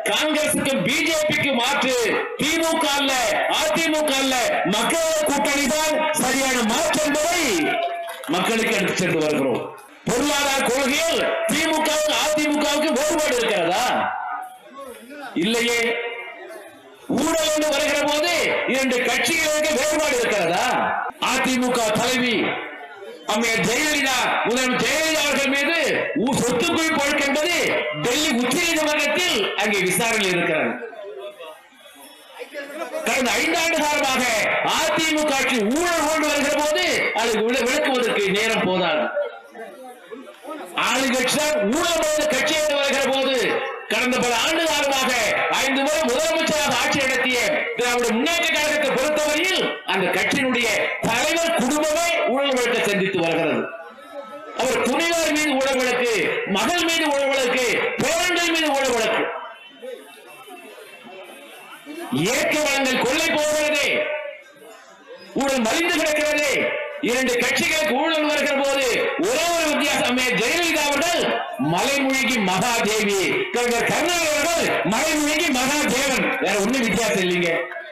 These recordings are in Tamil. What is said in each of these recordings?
காங்கிரசுக்கு பிஜேபிக்கு மாற்று திமுக அல்ல அதிமுக அல்ல மக்கள் கூட்டணி தான் சரியான மாற்று என்பதை மக்களுக்கு எடுத்து சென்று வருகிறோம் பொருளாதார கொள்கையில் திமுக அதிமுகவுக்கு வேறுபாடு இருக்கிறதா இல்லையே ஊழல் என்று வருகிற போது இரண்டு கட்சிகளுக்கு வேறுபாடு இருக்கிறதா அதிமுக தலைவி அம்மையார் ஜெயலலிதா முதல்வர் ஜெயலலிதா அவர்கள் மீது ஊ- சொத்து குவிப்பு வழக்கு என்பது டெல்லி உச்ச நீதிமன்றத்தில் அங்கே விசாரணை இருக்கிறது கடந்த ஐந்தாண்டு காலமாக அதிமுக ஆட்சி ஊழல் கொண்டு வருகிற போது அதை விள- விளக்குவதற்கு நேரம் போதாது ஆளுங்கட்சியார் ஊழல் நிறைந்த கட்சி என்று வருகிற போது கடந்த பல ஆண்டு காலமாக ஐந்து முறை முதலமைச்சராக ஆட்சி நடத்திய திராவிட முன்னேற்ற கழகத்தை பொறுத்தவரையில் அந்த கட்சியினுடைய தலைவர் குடும்பமே ஊழல் வழக்கை சந்தித்து வருகிறது அவர் துணைவர் மீது ஊழல் வழக்கு மகள் மீது ஊழல் வழக்கு பேரன்கள் மீது ஊழல் வழக்கு இயற்கை வளங்கள் கொள்ளை போகிறது ஊழல் மலிந்து கிடக்கிறது இரண்டு கட்சிகளுக்கு ஊழல் வருகிற போது ஒரே ஒரு வித்தியாசம் அம்மையார் ஜெயலலிதா அவர்கள் மலைமொழிகி மகாதேவி கலைஞர் கருணாநிதி அவர்கள் மலைமொழிகி மகாதேவன் வேற ஒண்ணும் வித்தியாசம் இல்லைங்க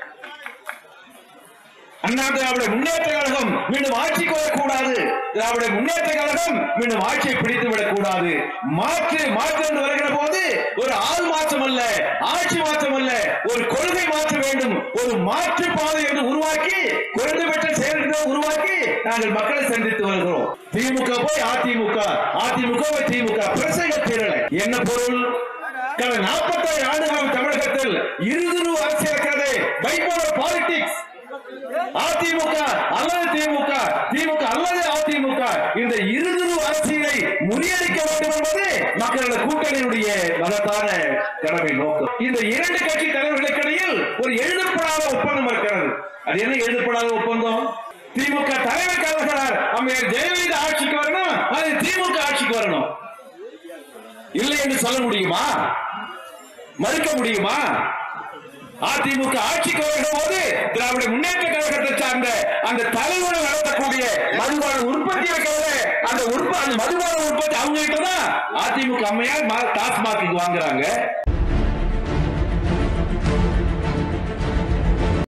அண்ணா திராவிட முன்னேற்ற கழகம் மீண்டும் ஆட்சிக்கு வரக்கூடாது திராவிட முன்னேற்ற கழகம் மீண்டும் ஆட்சியை பிடித்து விடக் கூடாது மாற்று மாற்று என்று வருகிற போது ஒரு ஆள் மாற்றம் அல்ல ஆட்சி மாற்றம் அல்ல ஒரு கொள்கை மாற்ற வேண்டும் ஒரு மாற்று பாதை என்று உருவாக்கி குறைந்தபட்ச செயல்களை உருவாக்கி நாங்கள் மக்களை சந்தித்து வருகிறோம் திமுக போய் அதிமுக அதிமுக போய் திமுக பிரசங்க திரள என்ன பொருள் கடந்த நாற்பத்தாறு ஆண்டுகாலம் தமிழகத்தில் இருதுரு அரசியல் இருக்கிறது பைபோலர் பாலிடிக்ஸ் அதிமுக அல்லது திமுக திமுக அல்லது அதிமுக இந்த இருதுரு அரசியலை முறியடிக்க வேண்டும் என்பது மக்களோட கூட்டணியுடைய மகத்தான கடமை நோக்கம் இந்த இரண்டு கட்சி தலைவர்களுக்கு இடையில் ஒரு எழுதப்படாத ஒப்பந்தம் இருக்கிறது அது என்ன எழுதப்படாத ஒப்பந்தம் திமுக தலைவர் கலைஞர் அம்மையார் ஜெயலலிதா ஆட்சிக்கு வரணும் அது திமுக ஆட்சிக்கு வரணும் இல்லை என்று சொல்ல முடியுமா மறுக்க முடியுமா அதிமுக ஆட்சிக்கு வருகிற போது திராவிட முன்னேற்ற கழகத்தை சார்ந்த அந்த தலைவர் நடத்தக்கூடிய மதுபான உற்பத்தி இருக்கிறது அந்த உற்பத்தி அந்த மதுபான உற்பத்தி அவங்க கிட்ட தான் அதிமுக அம்மையார் மா- டாஸ்மாக்கு வாங்குறாங்க